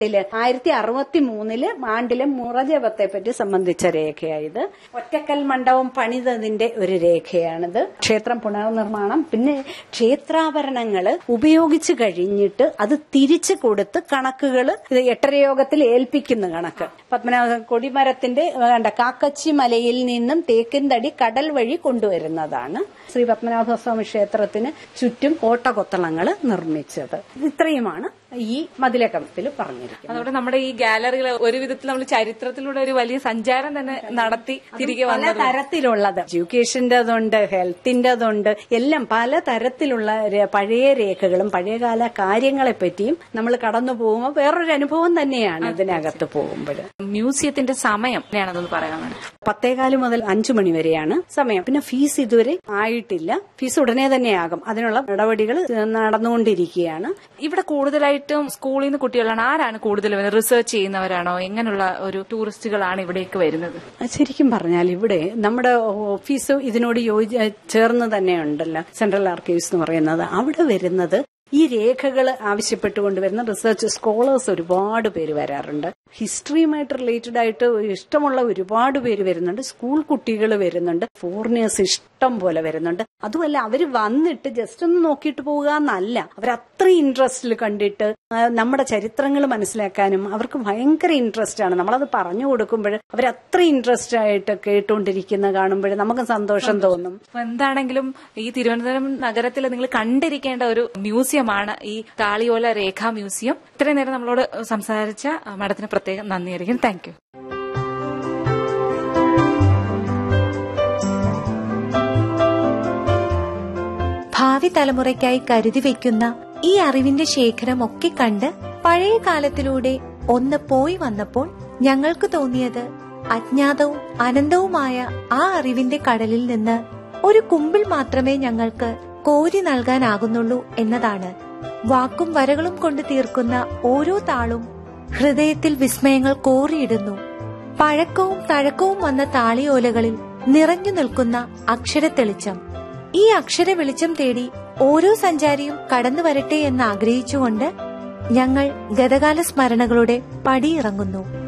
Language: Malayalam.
ില് ആയിരത്തി അറുപത്തി മൂന്നില് ആണ്ടിലെ മുറജപത്തെ പറ്റി സംബന്ധിച്ച രേഖയായത് ഒറ്റക്കൽ മണ്ഡപം പണിതതിന്റെ ഒരു രേഖയാണിത് ക്ഷേത്രം പുനർനിർമ്മാണം പിന്നെ ക്ഷേത്രാഭരണങ്ങള് ഉപയോഗിച്ചു കഴിഞ്ഞിട്ട് അത് തിരിച്ചു കൊടുത്ത് കണക്കുകൾ ഇത് എട്ടരയോഗത്തിൽ ഏൽപ്പിക്കുന്ന കണക്ക് പത്മനാഭ കൊടിമരത്തിന്റെ വേണ്ട കാക്കച്ചി മലയിൽ നിന്നും തേക്കിൻതടി കടൽ വഴി കൊണ്ടുവരുന്നതാണ് ശ്രീ പത്മനാഭസ്വാമി ക്ഷേത്രത്തിന് ചുറ്റും കോട്ടകൊത്തളങ്ങൾ നിർമ്മിച്ചത് ഇത്രയുമാണ് ഈ മതിലകത്തിൽ പറഞ്ഞിരിക്കുന്നത് അതോടെ നമ്മുടെ ഈ ഗാലറികൾ ഒരു വിധത്തിൽ നമ്മൾ ചരിത്രത്തിലൂടെ ഒരു വലിയ സഞ്ചാരം തന്നെ നടത്തി തിരികെ പല വന്നത് തരത്തിലുള്ളത് എഡ്യൂക്കേഷൻ്റെതുണ്ട് ഹെൽത്തിൻ്റെതുണ്ട് എല്ലാം പല തരത്തിലുള്ള ര- പഴയ രേഖകളും പഴയകാല കാര്യങ്ങളെ പറ്റിയും നമ്മൾ കടന്നു പോകുമ്പോൾ വേറൊരു അനുഭവം തന്നെയാണ് ഇതിനകത്ത് പോകുമ്പോൾ മ്യൂസിയത്തിന്റെ സമയം എങ്ങനെയാണെന്നൊന്ന് പറയാൻ വേണ്ടി പത്തേകാല് മുതൽ അഞ്ചു മണി വരെയാണ് സമയം പിന്നെ ഫീസ് ഇതുവരെ ആയിട്ടില്ല ഫീസ് ഉടനെ തന്നെ ആകും അതിനുള്ള നടപടികൾ നടന്നുകൊണ്ടിരിക്കുകയാണ് ഇവിടെ കൂടുതലായിട്ടും സ്കൂളിൽ നിന്ന് കുട്ടികളാണ് ആരാണ് കൂടുതൽ വരുന്നത് റിസർച്ച് ചെയ്യുന്നവരാണോ എങ്ങനെയുള്ള ഒരു ടൂറിസ്റ്റുകളാണ് ഇവിടേക്ക് വരുന്നത് ശരിക്കും പറഞ്ഞാൽ ഇവിടെ നമ്മുടെ ഓഫീസ് ഇതിനോട് യോജി ചേർന്ന് തന്നെ ഉണ്ടല്ലോ സെൻട്രൽ ആർക്കൈവ്സ് എന്ന് പറയുന്നത് അവിടെ വരുന്നത് ഈ രേഖകൾ ആവശ്യപ്പെട്ടുകൊണ്ട് വരുന്ന റിസർച്ച് സ്കോളേഴ്സ് ഒരുപാട് പേര് വരാറുണ്ട് ഹിസ്റ്ററിയുമായിട്ട് റിലേറ്റഡ് ആയിട്ട് ഇഷ്ടമുള്ള ഒരുപാട് പേര് വരുന്നുണ്ട് സ്കൂൾ കുട്ടികൾ വരുന്നുണ്ട് ഫോറിനേഴ്സ് ഇഷ്ടം പോലെ വരുന്നുണ്ട് അതുമല്ല അവർ വന്നിട്ട് ജസ്റ്റ് ഒന്ന് നോക്കിയിട്ട് പോവുക എന്നല്ല അവർ അത്ര ഇൻട്രസ്റ്റിൽ കണ്ടിട്ട് ആ, നമ്മുടെ ചരിത്രങ്ങൾ മനസ്സിലാക്കാനും അവർക്ക് ഭയങ്കര ഇൻട്രസ്റ്റ് ആണ് നമ്മളത് പറഞ്ഞു കൊടുക്കുമ്പോൾ അവർ അത്ര ഇൻട്രസ്റ്റ് ആയിട്ട് കേട്ടുകൊണ്ടിരിക്കുന്ന കാണുമ്പോൾ നമുക്ക് സന്തോഷം തോന്നും അപ്പൊ എന്താണെങ്കിലും ഈ തിരുവനന്തപുരം നഗരത്തിൽ നിങ്ങൾ കണ്ടിരിക്കേണ്ട ഒരു മ്യൂസിയമാണ് ഈ താളിയോല രേഖാ മ്യൂസിയം ഇത്രയും നേരം നമ്മളോട് സംസാരിച്ച മാഡത്തിന് പ്രത്യേകം നന്ദിയായിരിക്കും താങ്ക് യു ഭാവി തലമുറയ്ക്കായി കരുതി വെക്കുന്ന ഈ അറിവിന്റെ ശേഖരം ഒക്കെ കണ്ട് പഴയ കാലത്തിലൂടെ ഒന്ന് പോയി വന്നപ്പോൾ ഞങ്ങൾക്ക് തോന്നിയത് അജ്ഞാതവും അനന്തവുമായ ആ അറിവിന്റെ കടലിൽ നിന്ന് ഒരു കുമ്പിൾ മാത്രമേ ഞങ്ങൾക്ക് കോരി നൽകാനാകുന്നുള്ളൂ എന്നതാണ് വാക്കും വരകളും കൊണ്ട് തീർക്കുന്ന ഓരോ താളും ഹൃദയത്തിൽ വിസ്മയങ്ങൾ കോറിയിടുന്നു പഴക്കവും തഴക്കവും വന്ന താളിയോലകളിൽ നിറഞ്ഞു നിൽക്കുന്ന അക്ഷരത്തെളിച്ചം ഈ അക്ഷര വെളിച്ചം തേടി ഓരോ സഞ്ചാരിയും കടന്നു വരട്ടെ എന്ന് ആഗ്രഹിച്ചുകൊണ്ട് ഞങ്ങൾ ഗതകാല സ്മരണകളുടെ പടിയിറങ്ങുന്നു